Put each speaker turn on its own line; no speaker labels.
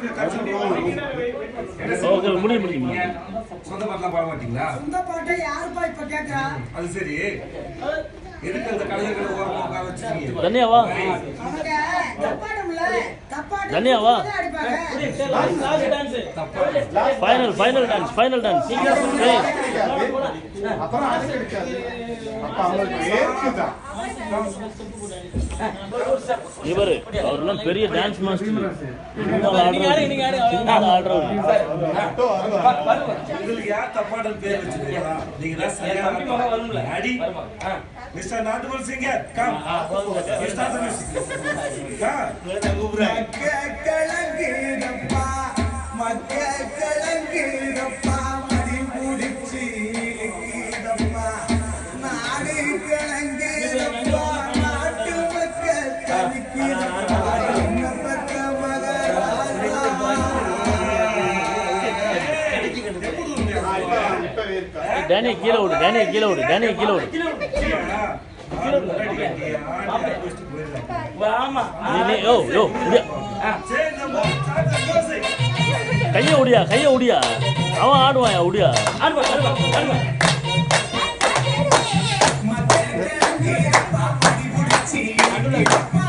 Okay முடியும் முடியும் முடியும்
சொந்த பாட்டுலாம் பாட மாட்டீங்களா
சொந்த பாட்டை யாருப்பா இப்ப கேட்கறா
அது சரி எதுக்கு அந்த கலைஞர்களை ஓரமா உட்கார வச்சிருக்கீங்க
தனியாவா
அவங்க தப்பாட்டம்ல தப்பாட்டம்
தனியா வா.
அடிப்பாங்க
final final dance final dance
அப்புறம் அது கிடைக்காது அப்ப அவங்களுக்கு ஏற்குதா
இவரு அவரெல்லாம் பெரிய டான்ஸ் மாஸ்டர் சின்ன ஆடுறவர்
உங்களுக்கு யார் தப்பாட்டம் பேர் வச்சிருக்கீங்களா நீங்க தான் சரியான அடி மிஸ்டர் நாட்டுமல் singer come start the music come
மக்களங்கிரப்பா மக்களங்கிரப்பா மடி முடிச்சு கீழப்பா நாடு கிளங்கிரப்பா நாட்டு மக்கள் தவிக்கிறப்பா என்ன பக்க
இப்பவே இருக்கா
டேனியை கீழே விடு டேனியை கீழே விடு டேனியை கீழே விடு நீ நீ யோ யோ முடியா கையை ஒடியா கையை ஒடியா அவன் ஆடுவான் ஒடியா
மக்களங்கிரப்பா மடி முடிச்சு